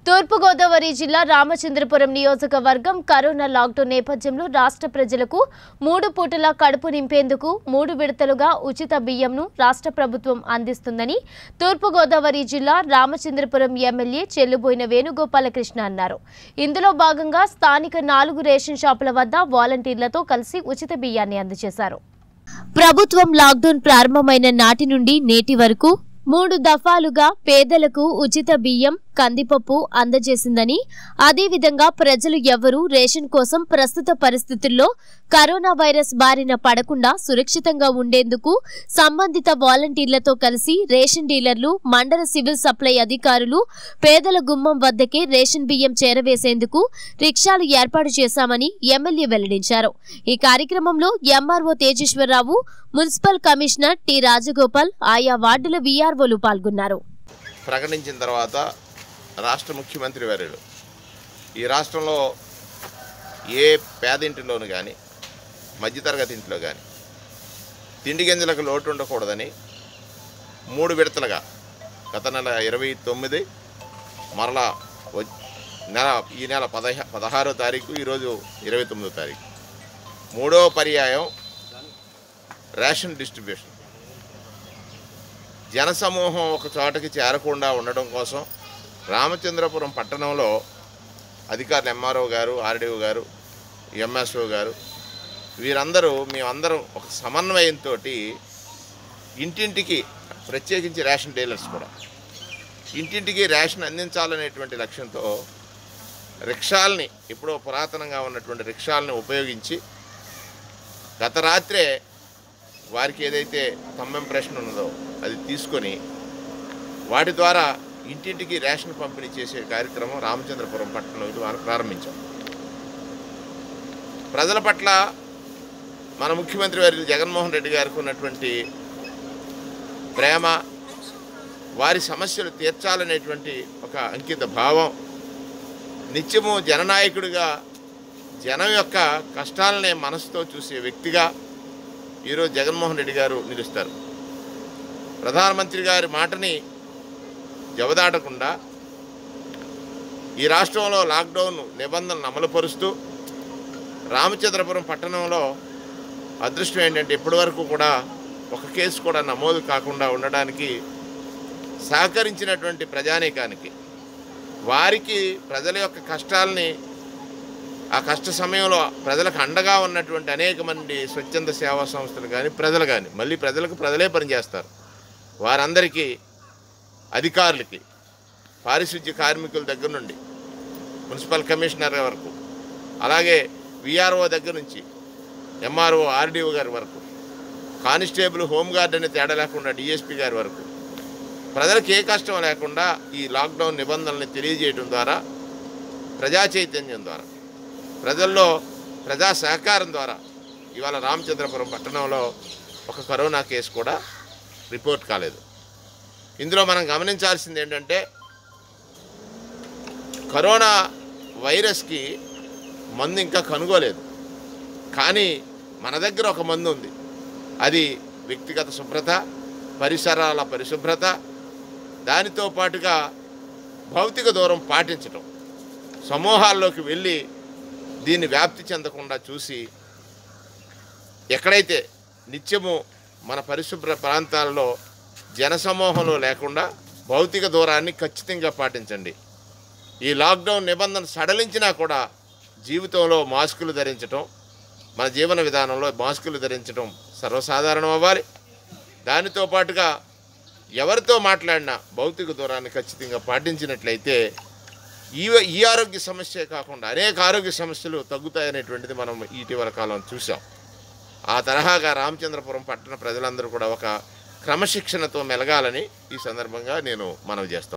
తూర్పుగోదావరి జిల్లా రామచంద్రపురం నియోజకవర్గం corona lockdown నేపథ్యంలో రాష్ట్ర ప్రజలకు మూడు పూటల కడుపు నింపేందుకు మూడు విడతలుగా ఉచిత బియ్యంను రాష్ట్ర ప్రభుత్వం అందిస్తుందని తూర్పుగోదావరి జిల్లా రామచంద్రపురం ఎమ్మెల్యే చెల్లుబోయిన వేణుగోపాలకృష్ణ అన్నారు ఇందులో భాగంగా స్థానిక నాలుగు రేషన్ షాపుల వద్ద వాలంటీర్లతో కలిసి ఉచిత బియ్యాన్ని అందజేశారు ప్రభుత్వం లాక్డౌన్ ప్రారంభమైన నాటి నుండి నేటి వరకు మూడు దఫాలుగా పేదలకు ఉచిత బియ్యం కందిపప్పు అందజేసిందని అదేవిధంగా ప్రజలు ఎవరూ రేషన్ కోసం ప్రస్తుత పరిస్థితుల్లో కరోనా వైరస్ బారిన పడకుండా సురక్షితంగా ఉండేందుకు సంబంధిత వాలంటీర్లతో కలిసి రేషన్ డీలర్లు మండల సివిల్ సప్లై అధికారులు పేదల గుమ్మం వద్దకే రేషన్ బియ్యం చేరవేసేందుకు రిక్షాలు ఏర్పాటు చేశామని ఎమ్మెల్యే వెల్లడించారు ఈ కార్యక్రమంలో MRO Tejeswararao municipal commissioner T Rajagopal ఆయా వార్డుల వీఆర్ఓలు పాల్గొన్నారు ప్రకటించిన తర్వాత రాష్ట్ర ముఖ్యమంత్రి వర్యులు ఈ రాష్ట్రంలో ఏ పేదింటిలోను కానీ మధ్యతరగతి ఇంట్లో కానీ తిండి గింజలకు లోటు ఉండకూడదని మూడు విడతలుగా గత నెల ఇరవై తొమ్మిది మరలా వ- నెల ఈ నెల పదహ పదహారో తారీఖు ఈరోజు ఇరవై తొమ్మిదో తారీఖు మూడో పర్యాయం రేషన్ డిస్ట్రిబ్యూషన్ జనసమూహం ఒక చోటకి చేరకుండా ఉండడం కోసం రామచంద్రపురం పట్టణంలో అధికారులు ఎంఆర్ఓ గారు ఆర్డీఓ గారు ఎంఎస్ఓ గారు వీరందరూ మేమందరం ఒక సమన్వయంతో ఇంటింటికి ప్రత్యేకించి రేషన్ డీలర్స్ కూడా ఇంటింటికి రేషన్ అందించాలనేటువంటి లక్ష్యంతో రిక్షాల్ని ఎప్పుడో పురాతనంగా ఉన్నటువంటి రిక్షాలని ఉపయోగించి గత రాత్రే వారికి ఏదైతే తమ్ ఇంప్రెషన్ ఉన్నదో అది తీసుకొని వాటి ద్వారా ఇంటింటికి రేషన్ పంపిణీ చేసే కార్యక్రమం రామచంద్రపురం పట్టణంలో ఇవాళ ప్రారంభించాం ప్రజల పట్ల మన ముఖ్యమంత్రి వారి జగన్మోహన్ రెడ్డి గారికి ఉన్నటువంటి ప్రేమ వారి సమస్యలు తీర్చాలనేటువంటి ఒక అంకిత భావం నిత్యము జననాయకుడిగా జనం యొక్క కష్టాలనే మనసుతో చూసే వ్యక్తిగా ఈరోజు జగన్మోహన్ రెడ్డి గారు నిలుస్తారు ప్రధానమంత్రి గారి మాటని జవదాటకుండా ఈ రాష్ట్రంలో లాక్డౌన్ నిబంధనలు అమలుపరుస్తూ రామచంద్రపురం పట్టణంలో అదృష్టం ఏంటంటే ఇప్పటి వరకు కూడా ఒక కేసు కూడా నమోదు కాకుండా ఉండడానికి సహకరించినటువంటి ప్రజానీకానికి వారికి ప్రజల యొక్క కష్టాలని ఆ కష్ట సమయంలో ప్రజలకు అండగా ఉన్నటువంటి అనేక మంది స్వచ్ఛంద సేవా సంస్థలు కానీ ప్రజలు కానీ మళ్ళీ ప్రజలకు ప్రజలే పనిచేస్తారు వారందరికీ అధికారులకి పారిశుద్ధ్య కార్మికుల దగ్గర నుండి మున్సిపల్ కమిషనర్ వరకు అలాగే విఆర్ఓ దగ్గర నుంచి ఎంఆర్ఓ ఆర్డీఓ గారి వరకు కానిస్టేబుల్ హోంగార్డ్ అనే తేడా లేకుండా డిఎస్పీ గారి వరకు ప్రజలకు ఏ కష్టం లేకుండా ఈ లాక్డౌన్ నిబంధనల్ని తెలియజేయడం ద్వారా ప్రజా చైతన్యం ద్వారా ప్రజల్లో ప్రజా సహకారం ద్వారా ఇవాళ రామచంద్రపురం పట్టణంలో ఒక కరోనా కేసు కూడా రిపోర్ట్ కాలేదు ఇందులో మనం గమనించాల్సింది ఏంటంటే కరోనా వైరస్కి మందు ఇంకా కనుగోలేదు కానీ మన దగ్గర ఒక మందు ఉంది అది వ్యక్తిగత శుభ్రత పరిసరాల పరిశుభ్రత దానితో పాటుగా భౌతిక దూరం పాటించటం సమూహాల్లోకి వెళ్ళి దీన్ని వ్యాప్తి చెందకుండా చూసి ఎక్కడైతే నిత్యము మన పరిశుభ్ర ప్రాంతాల్లో జనసమూహంలో లేకుండా భౌతిక దూరాన్ని ఖచ్చితంగా పాటించండి ఈ లాక్డౌన్ నిబంధన సడలించినా కూడా జీవితంలో మాస్కులు ధరించటం మన జీవన విధానంలో మాస్కులు ధరించడం సర్వసాధారణం అవ్వాలి దానితో పాటుగా ఎవరితో మాట్లాడినా భౌతిక దూరాన్ని ఖచ్చితంగా పాటించినట్లయితే ఈ ఈ ఆరోగ్య సమస్యే కాకుండా అనేక ఆరోగ్య సమస్యలు తగ్గుతాయనేటువంటిది మనం ఇటీవల కాలం చూసాం ఆ తరహాగా రామచంద్రపురం పట్టణ ప్రజలందరూ కూడా ఒక క్రమశిక్షణతో మెలగాలని ఈ సందర్భంగా నేను మనవి చేస్తాను